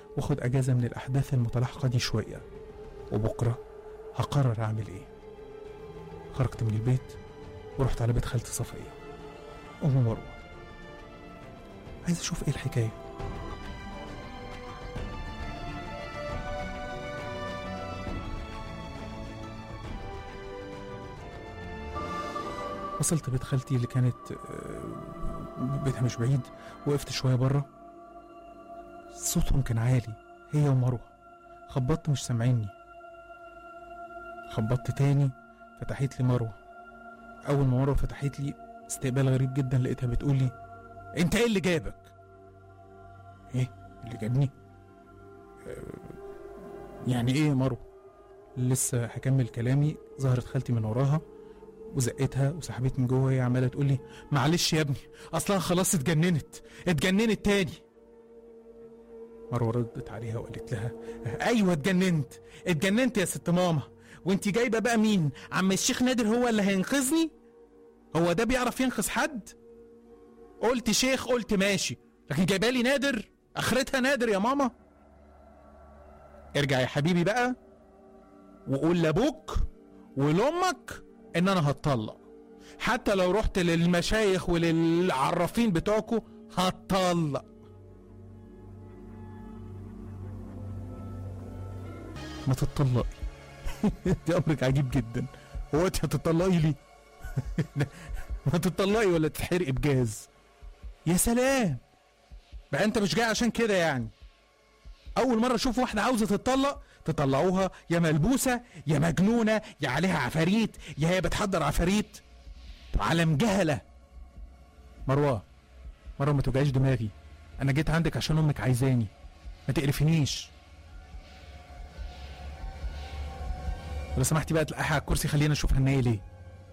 واخد اجازه من الاحداث المتلاحقه دي شويه وبكره هقرر اعمل ايه خرجت من البيت ورحت على بيت خالتي صفيه ام مروه عايز اشوف ايه الحكايه وصلت بيت خالتي اللي كانت آه، بيتها مش بعيد وقفت شويه بره صوتهم كان عالي هي ومروه خبطت مش سامعيني خبطت تاني فتحت لي مروه اول ما مروه فتحت لي استقبال غريب جدا لقيتها بتقول لي انت ايه اللي جابك ايه اللي جابني آه، يعني ايه يا مروه لسه هكمل كلامي ظهرت خالتي من وراها وزقتها وسحبتني جوه وهي عماله تقول لي معلش يا ابني اصلها خلاص اتجننت اتجننت تاني مروه ردت عليها وقالت لها ايوه اتجننت اتجننت يا ست ماما وانت جايبه بقى مين عم الشيخ نادر هو اللي هينقذني هو ده بيعرف ينقذ حد قلت شيخ قلت ماشي لكن جايبه لي نادر اخرتها نادر يا ماما ارجع يا حبيبي بقى وقول لابوك ولامك ان انا هتطلق حتى لو رحت للمشايخ وللعرافين بتوعكوا هتطلق ما تتطلقي دي امرك عجيب جدا هو انت هتطلقي لي ما تتطلقي ولا تتحرقي بجاز يا سلام بقى انت مش جاي عشان كده يعني اول مره اشوف واحده عاوزه تتطلق تطلعوها يا ملبوسه يا مجنونه يا عليها عفاريت يا هي بتحضر عفاريت عالم جهله مروه مروه ما توجعيش دماغي انا جيت عندك عشان امك عايزاني ما تقرفنيش لو سمحتي بقى تلقحي على الكرسي خلينا نشوف هنايه ليه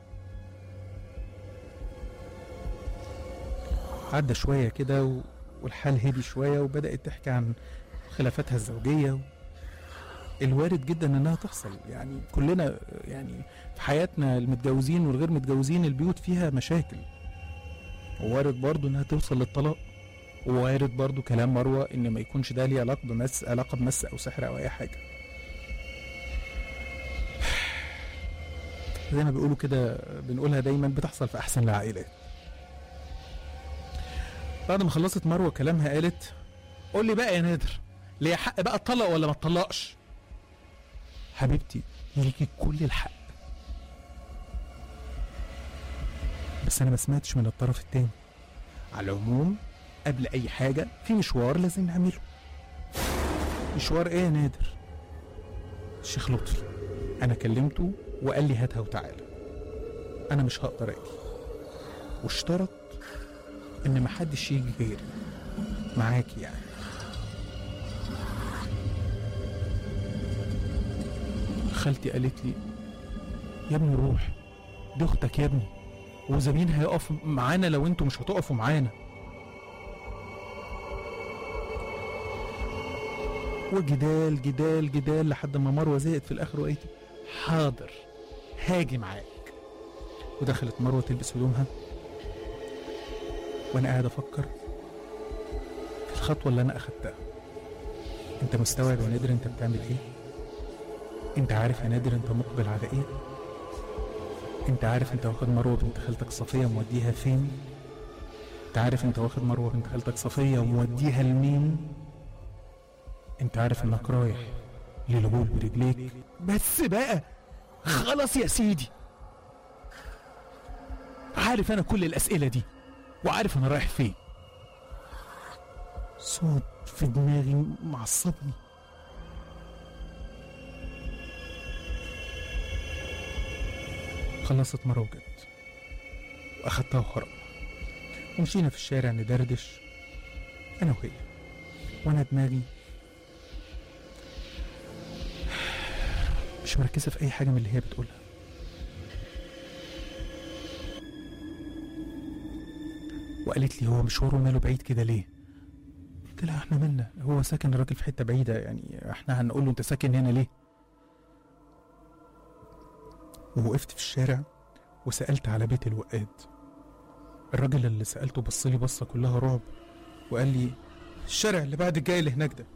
عدى شوية كده و... والحال هدي شوية وبدأت تحكي عن خلافاتها الزوجية و... الوارد جدا انها تحصل يعني كلنا يعني في حياتنا المتجوزين والغير متجوزين البيوت فيها مشاكل ووارد برضو انها توصل للطلاق ووارد برضو كلام مروة ان ما يكونش ده ليه علاقة بمس علاقة بمس او سحر او اي حاجة زي ما بيقولوا كده بنقولها دايما بتحصل في احسن العائلات بعد ما خلصت مروه كلامها قالت قول لي بقى يا نادر ليا حق بقى اتطلق ولا ما اتطلقش حبيبتي ليكي كل الحق بس انا ما سمعتش من الطرف التاني على العموم قبل اي حاجه في مشوار لازم نعمله مشوار ايه يا نادر الشيخ لطفي انا كلمته وقال لي هاتها وتعالى انا مش هقدر اجي واشترط ان محدش يجي غيري معاكي يعني خالتي قالت لي يا ابني روح دي اختك يا ابني وزمين هيقف معانا لو انتوا مش هتقفوا معانا وجدال جدال جدال لحد ما مروه زهقت في الاخر وقالت حاضر هاجي معاك ودخلت مروه تلبس هدومها وانا قاعد افكر في الخطوه اللي انا اخدتها انت مستوعب يا نادر انت بتعمل ايه انت عارف يا نادر انت مقبل على ايه انت عارف انت واخد مروه بنت خالتك صفيه موديها فين انت عارف انت واخد مروه بنت خالتك صفيه وموديها لمين انت عارف انك رايح للغول برجليك بس بقى خلاص يا سيدي عارف انا كل الاسئله دي وعارف انا رايح فين صوت في دماغي معصبني خلصت مرة وجت واخدتها وخرجنا ومشينا في الشارع ندردش انا وهي وانا دماغي مش مركزة في أي حاجة من اللي هي بتقولها وقالت لي هو مشواره ماله بعيد كده ليه قلت لها احنا مالنا هو ساكن الراجل في حتة بعيدة يعني احنا هنقول له انت ساكن هنا ليه ووقفت في الشارع وسألت على بيت الوقاد الراجل اللي سألته بص لي بصة كلها رعب وقال لي الشارع اللي بعد الجاي اللي هناك ده